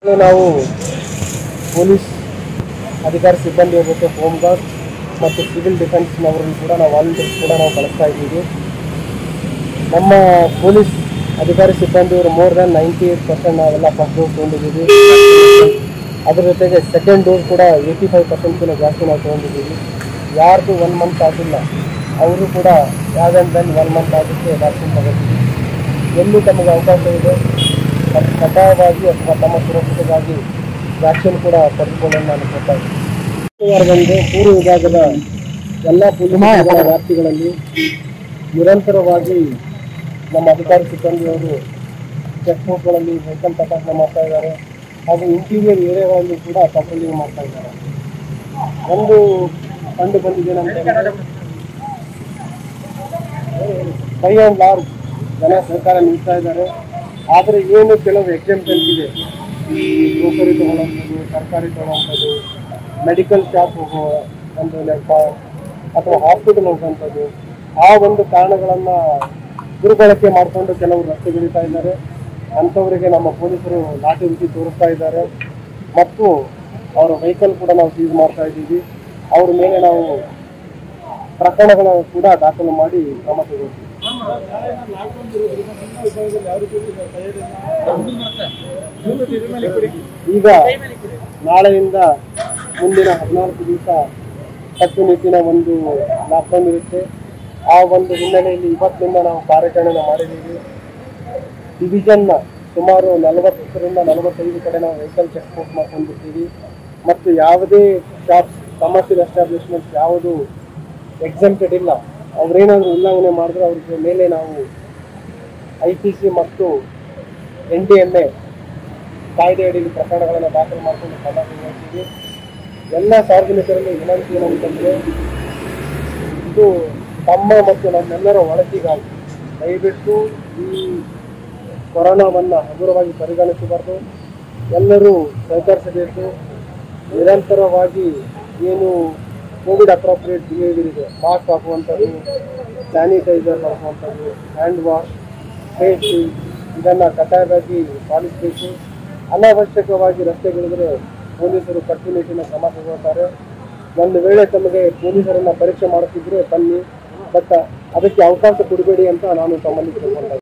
ನಾವು ಪೊಲೀಸ್ ಅಧಿಕಾರಿ ಸಿಬ್ಬಂದಿ ಜೊತೆ ಹೋಮ್ ಗಾರ್ಡ್ ಮತ್ತು ಸಿವಿಲ್ ಡಿಫೆನ್ಸ್ನವರನ್ನು ಕೂಡ ನಾವು ವಾಲಂಟಿಯರ್ಸ್ ಕೂಡ ನಾವು ಬಳಸ್ತಾ ಇದ್ದೀವಿ ನಮ್ಮ ಪೊಲೀಸ್ ಅಧಿಕಾರಿ ಸಿಬ್ಬಂದಿಯವರು more than ninety eight percent ನಾವೆಲ್ಲ ಫಸ್ಟ್ ಡೋಸ್ ತೊಗೊಂಡಿದ್ದೀವಿ ಅದ್ರ ಜೊತೆಗೆ ಸೆಕೆಂಡ್ ಡೋಸ್ ಕೂಡ ಏಯ್ಟಿ ಫೈವ್ ಪರ್ಸೆಂಟ್ಕಿಂತ ಜಾಸ್ತಿ ನಾವು ತೊಗೊಂಡಿದ್ದೀವಿ ಯಾರ್ದು ಒನ್ ಮಂತ್ ಆಗಿಲ್ಲ ಅವರು ಕೂಡ ಯಾವ್ದನ್ ದೆನ್ ಒನ್ ಮಂತ್ ಆಗುತ್ತೆ ವ್ಯಾಕ್ಸಿನ್ ತಗೋತೀವಿ ಎಲ್ಲಿ ತಮಗೆ ಅವಕಾಶ ಇದೆ ಅದು ಕಡ್ಡಾಯವಾಗಿ ಅಥವಾ ತಮ್ಮ ಸುರಕ್ಷತೆಗಾಗಿ ವ್ಯಾಕ್ಸಿನ್ ಕೂಡ ಪಡೆದುಕೊಳ್ಳಲು ನಾನು ಕೊಡ್ತಾ ಇದ್ದೀನಿ ಶುಕ್ರವಾರದಂದು ಪೂರ್ವ ವಿಭಾಗದ ಎಲ್ಲ ಪೊಲೀಸ್ ವ್ಯಾಪ್ತಿಗಳಲ್ಲಿ ನಿರಂತರವಾಗಿ ನಮ್ಮ ಅಧಿಕಾರಿ ಸಿಬ್ಬಂದಿಯವರು ಚೆಕ್ ಪೋಸ್ಟ್ಗಳಲ್ಲಿ ವೆಹಿಕಲ್ ತಪಾಸಣೆ ಮಾಡ್ತಾ ಇದ್ದಾರೆ ಹಾಗೂ ಇಂಟೀರಿಯರ್ ಏರಿಯಾಗಳಲ್ಲಿ ಕೂಡ ಪೆಟ್ರೋಲಿಂಗ್ ಮಾಡ್ತಾ ಇದ್ದಾರೆ ಒಂದು ಕಂಡು ಬಂದಿದ್ದೇನೆಂತಂದ್ರೆ ಬೈ ಆ್ಯಂಡ್ ಲಾರ್ಜ್ ಜನ ಸಹಕಾರ ನೀಡ್ತಾ ಇದ್ದಾರೆ ಆದರೆ ಏನು ಕೆಲವು ಎಕ್ಸಾಂಪಲ್ಸ್ ಇದೆ ಈ ಗ್ರೋಸರಿ ತೊಗೊಳ್ಳೋಂಥದ್ದು ತರಕಾರಿ ತೊಗೊಳ್ಳೋಂಥದ್ದು ಮೆಡಿಕಲ್ ಶಾಪ್ ಹೋಗೋ ಒಂದು ಲೆಕ್ಕ ಅಥವಾ ಹಾಸ್ಪಿಟಲ್ ಹೋಗುವಂಥದ್ದು ಆ ಒಂದು ಕಾರಣಗಳನ್ನು ದುರ್ಬಳಕೆ ಮಾಡಿಕೊಂಡು ಕೆಲವರು ರಸ್ತೆಗಿಳಿತಾ ಇದ್ದಾರೆ ಅಂಥವರಿಗೆ ನಮ್ಮ ಪೊಲೀಸರು ಲಾಠಿ ರುಚಿ ತೋರಿಸ್ತಾ ಇದ್ದಾರೆ ಮತ್ತು ಅವರ ವೆಹಿಕಲ್ ಕೂಡ ನಾವು ಸೀಸ್ ಮಾಡ್ತಾ ಇದ್ದೀವಿ ಅವ್ರ ಮೇಲೆ ನಾವು ಪ್ರಕರಣಗಳನ್ನು ಕೂಡ ದಾಖಲು ಮಾಡಿ ಕ್ರಮ ತಗೋತೀವಿ ಈಗ ನಾಳೆಯಿಂದ ಮುಂದಿನ ಹದಿನಾಲ್ಕು ದಿವಸ ಕಟ್ಟುನಿಟ್ಟಿನ ಒಂದು ಲಾಕ್ಡೌನ್ ಇರುತ್ತೆ ಆ ಒಂದು ಹಿನ್ನೆಲೆಯಲ್ಲಿ ಇವತ್ತಿನಿಂದ ನಾವು ಕಾರ್ಯಾಚರಣೆ ಮಾಡಿದ್ದೀವಿ ಡಿವಿಷನ್ನ ಸುಮಾರು ನಲವತ್ತರಿಂದ ನಲವತ್ತೈದು ಕಡೆ ನಾವು ವೆಹಿಕಲ್ ಚೆಕ್ ಪೋಸ್ಟ್ ಮಾಡ್ಕೊಂಡಿರ್ತೀವಿ ಮತ್ತು ಯಾವುದೇ ಶಾಪ್ಸ್ ಕಮರ್ಷಿಯಲ್ ಎಸ್ಟಾಬ್ಲಿಷ್ಮೆಂಟ್ಸ್ ಯಾವುದು ಎಕ್ಸೆಂಪ್ಟೆಡ್ ಇಲ್ಲ ಅವ್ರೇನಾದರೂ ಉಲ್ಲಂಘನೆ ಮಾಡಿದ್ರೆ ಅವ್ರಿಗೆ ಮೇಲೆ ನಾವು ಐ ಪಿ ಸಿ ಮತ್ತು ಎನ್ ಡಿ ಎಮ್ ಎ ಕಾಯ್ದೆ ಅಡಿಯಲ್ಲಿ ಪ್ರಕರಣಗಳನ್ನು ದಾಖಲು ಮಾಡಿಕೊಂಡು ಕ್ರಮ ತೆಗೆದುಕೊಳ್ತೀವಿ ಎಲ್ಲ ಸಾರ್ವಜನಿಕರಲ್ಲಿ ವಿನಂತಿ ಏನಂತಂದ್ರೆ ಇದು ತಮ್ಮ ಮತ್ತು ನಮ್ಮೆಲ್ಲರ ಒಳತಿಗಾಗಿ ದಯವಿಟ್ಟು ಈ ಕೊರೋನಾವನ್ನು ಹಗುರವಾಗಿ ಪರಿಗಣಿಸಬಾರ್ದು ಎಲ್ಲರೂ ಸಹಕರಿಸಬೇಕು ನಿರಂತರವಾಗಿ ಏನು ಕೋವಿಡ್ ಅಪ್ರೋಪ್ರಿಯೇಟ್ ಬಿಹೇವಿಯರ್ ಇದೆ ಮಾಸ್ಕ್ ಹಾಕುವಂಥದ್ದು ಸ್ಯಾನಿಟೈಸರ್ ಬಳಸುವಂಥದ್ದು ಹ್ಯಾಂಡ್ ವಾಶ್ ಫೇಸ್ ಶೀಲ್ಡ್ ಇದನ್ನು ಕಡ್ಡಾಯವಾಗಿ ಪಾಲಿಸಬೇಕು ಅನಾವಶ್ಯಕವಾಗಿ ರಸ್ತೆಗಳಿದ್ರೆ ಪೊಲೀಸರು ಕಟ್ಟುನಿಟ್ಟಿನ ಕ್ರಮ ತಗೊಳ್ತಾರೆ ಒಂದು ವೇಳೆ ತಮಗೆ ಪೊಲೀಸರನ್ನ ಪರೀಕ್ಷೆ ಮಾಡುತ್ತಿದ್ರೆ ಬನ್ನಿ ಬಟ್ ಅದಕ್ಕೆ ಅವಕಾಶ ಕೊಡಬೇಡಿ ಅಂತ ನಾನು ತಮ್ಮಲ್ಲಿ ಕೇಳ್ಕೊಂಡೆ